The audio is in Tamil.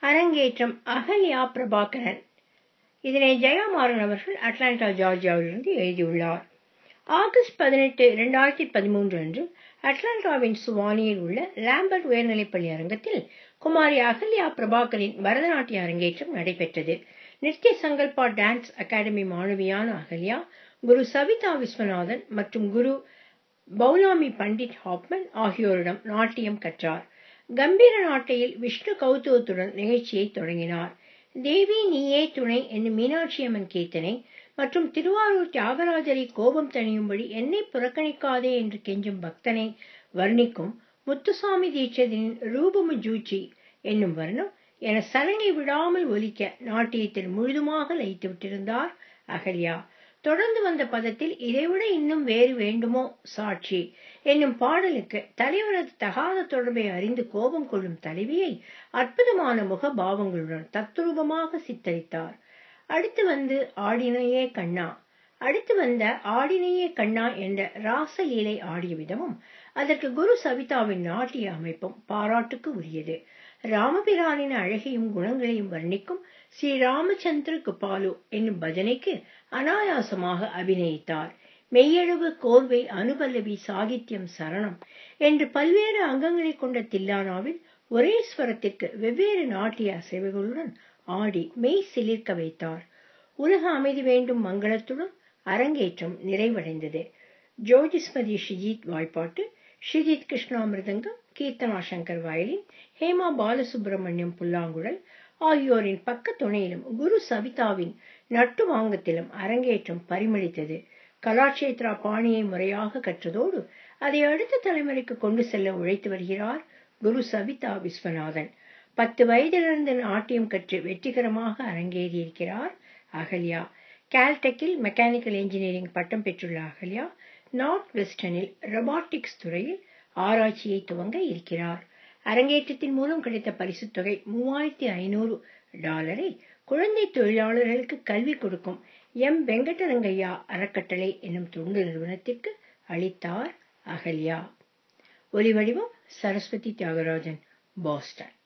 அரங்கேற்றம் அகல்யா பிரபாகரன் இதனை ஜெயமாறன் அவர்கள் அட்லாண்டா ஜார்ஜியாவிலிருந்து எழுதியுள்ளார் ஆகஸ்ட் பதினெட்டு இரண்டாயிரத்தி பதிமூன்று அன்று அட்லாண்டாவின் சுவானியில் உள்ள லாம்பர்ட் உயர்நிலைப்பள்ளி அரங்கத்தில் குமாரி அகல்யா பிரபாகரின் பரதநாட்டிய அரங்கேற்றம் நடைபெற்றது நித்ய சங்கல்பா டான்ஸ் அகாடமி மாணவியான அகல்யா குரு சவிதா விஸ்வநாதன் மற்றும் குரு பௌலாமி பண்டிட் ஹாப்மன் ஆகியோரிடம் நாட்டியம் கற்றார் கம்பீர நாட்டையில் விஷ்ணு கௌதுவத்துடன் நிகழ்ச்சியை தொடங்கினார் தேவி நீயே துணை என்னும் மீனாட்சி அம்மன் கீர்த்தனை மற்றும் திருவாரூர் தியாகராஜரை கோபம் தணியும்படி என்னை புறக்கணிக்காதே என்று கெஞ்சும் பக்தனை வர்ணிக்கும் முத்துசாமி தீட்சிதரின் ரூபமு ஜூச்சி என்னும் வர்ணம் என சலங்கை விடாமல் ஒலிக்க நாட்டியத்தில் முழுதுமாக லயித்து விட்டிருந்தார் அகல்யா தொடர்ந்து வந்த பதத்தில் இதைவிட இன்னும் வேறு வேண்டுமோ சாட்சி என்னும் பாடலுக்கு தலைவரது தகாத தொடர்பை அறிந்து கோபம் கொள்ளும் தலைவியை அற்புதமான முக பாவங்களுடன் தத்துரூபமாக சித்தரித்தார் அடுத்து வந்து ஆடினையே கண்ணா அடுத்து வந்த ஆடினையே கண்ணா என்ற ராசலீலை ஆடிய விதமும் அதற்கு குரு சவிதாவின் நாட்டிய அமைப்பும் பாராட்டுக்கு உரியது ராமபிரானின் அழகையும் குணங்களையும் வர்ணிக்கும் ஸ்ரீ ராமச்சந்திர குபாலு என்னும் பஜனைக்கு அனாயாசமாக அபிநயித்தார் மெய்யளவு கோர்வை அனுபல்லவி சாகித்யம் சரணம் என்று பல்வேறு அங்கங்களை கொண்ட தில்லானாவில் ஒரே ஸ்வரத்திற்கு வெவ்வேறு நாட்டிய அசைவுகளுடன் ஆடி மெய் சிலிர்க்க வைத்தார் உலக அமைதி வேண்டும் மங்களத்துடன் அரங்கேற்றம் நிறைவடைந்தது ஜோதிஸ்மதி ஷிஜித் வாய்ப்பாட்டு ஷிஜித் கிருஷ்ணா மிருதங்கம் கீர்த்தனா சங்கர் வயலின் ஹேமா பாலசுப்ரமணியம் புல்லாங்குழல் ஆகியோரின் பக்க துணையிலும் குரு சவிதாவின் நட்டு வாங்கத்திலும் அரங்கேற்றம் பரிமளித்தது கலாட்சேத்ரா பாணியை முறையாக கற்றதோடு அதை அடுத்த தலைமுறைக்கு கொண்டு செல்ல உழைத்து வருகிறார் குரு சவிதா விஸ்வநாதன் பத்து வயதிலிருந்து நாட்டியம் கற்று வெற்றிகரமாக அரங்கேறியிருக்கிறார் அகல்யா கால்டெக்கில் மெக்கானிக்கல் இன்ஜினியரிங் பட்டம் பெற்றுள்ள அகல்யா நார்த் வெஸ்டர்னில் ரொபாட்டிக்ஸ் துறையில் ஆராய்ச்சியை துவங்க இருக்கிறார் அரங்கேற்றத்தின் மூலம் கிடைத்த பரிசுத் தொகை மூவாயிரத்தி ஐநூறு டாலரை குழந்தை தொழிலாளர்களுக்கு கல்வி கொடுக்கும் எம் வெங்கடரங்கையா அறக்கட்டளை என்னும் தொண்டு நிறுவனத்திற்கு அளித்தார் அகல்யா ஒலிவடிவம் சரஸ்வதி தியாகராஜன் பாஸ்டன்